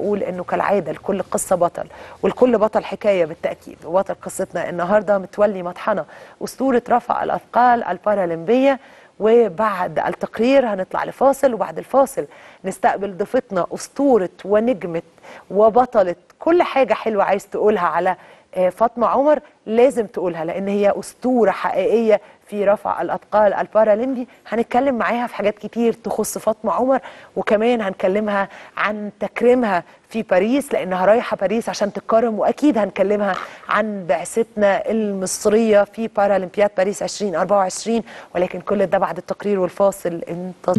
اقول انه كالعاده لكل قصه بطل ولكل بطل حكايه بالتاكيد وبطل قصتنا النهارده متولي مطحنه اسطوره رفع الاثقال البارالمبيه وبعد التقرير هنطلع لفاصل وبعد الفاصل نستقبل ضيفتنا اسطوره ونجمه وبطله كل حاجه حلوه عايز تقولها على آه، فاطمه عمر لازم تقولها لان هي اسطوره حقيقيه في رفع الاثقال البارالمبي هنتكلم معاها في حاجات كتير تخص فاطمه عمر وكمان هنكلمها عن تكريمها في باريس لانها رايحه باريس عشان تتكرم واكيد هنكلمها عن بعثتنا المصريه في بارالمبياد باريس 2024 ولكن كل ده بعد التقرير والفاصل انت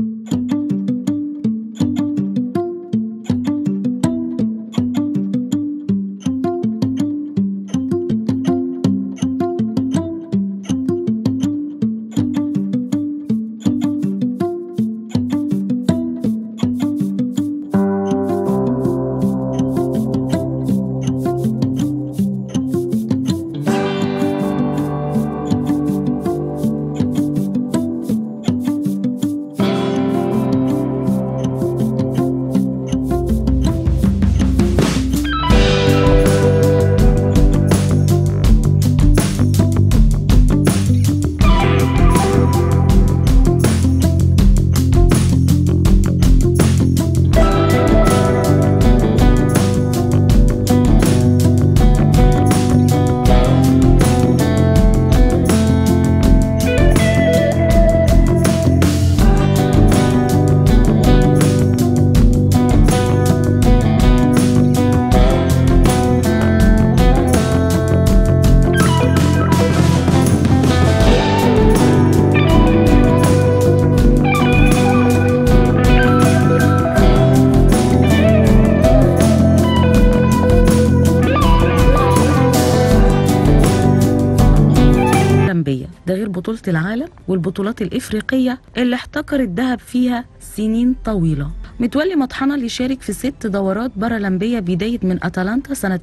الأولمبية ده غير بطولة العالم والبطولات الإفريقية اللي احتكر الذهب فيها سنين طويلة متولي مطحنة اللي شارك في ست دورات بارالمبية بداية من أتلانتا سنة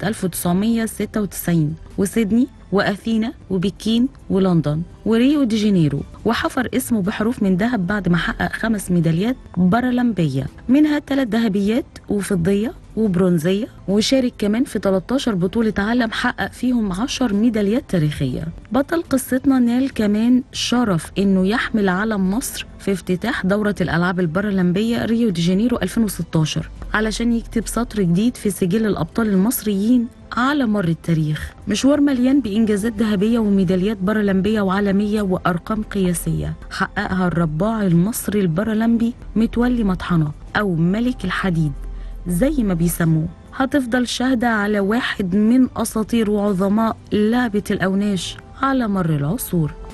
1996 وسيدني وأثينا وبكين ولندن وريو دي جانيرو وحفر اسمه بحروف من ذهب بعد ما حقق خمس ميداليات بارالمبية منها ثلاث ذهبيات وفضية وبرونزية وشارك كمان في 13 بطولة عالم حقق فيهم 10 ميداليات تاريخية بطل قصتنا نال كمان شرف انه يحمل علم مصر في افتتاح دورة الألعاب البارالمبية ريو دي جانيرو 2016 علشان يكتب سطر جديد في سجل الأبطال المصريين على مر التاريخ مشوار مليان بإنجازات ذهبية وميداليات بارالمبية وعالمية وأرقام قياسية حققها الرباع المصري البارالمبي متولي مطحنة أو ملك الحديد زي ما بيسموه هتفضل شاهدة على واحد من أساطير وعظماء لعبة الأوناش على مر العصور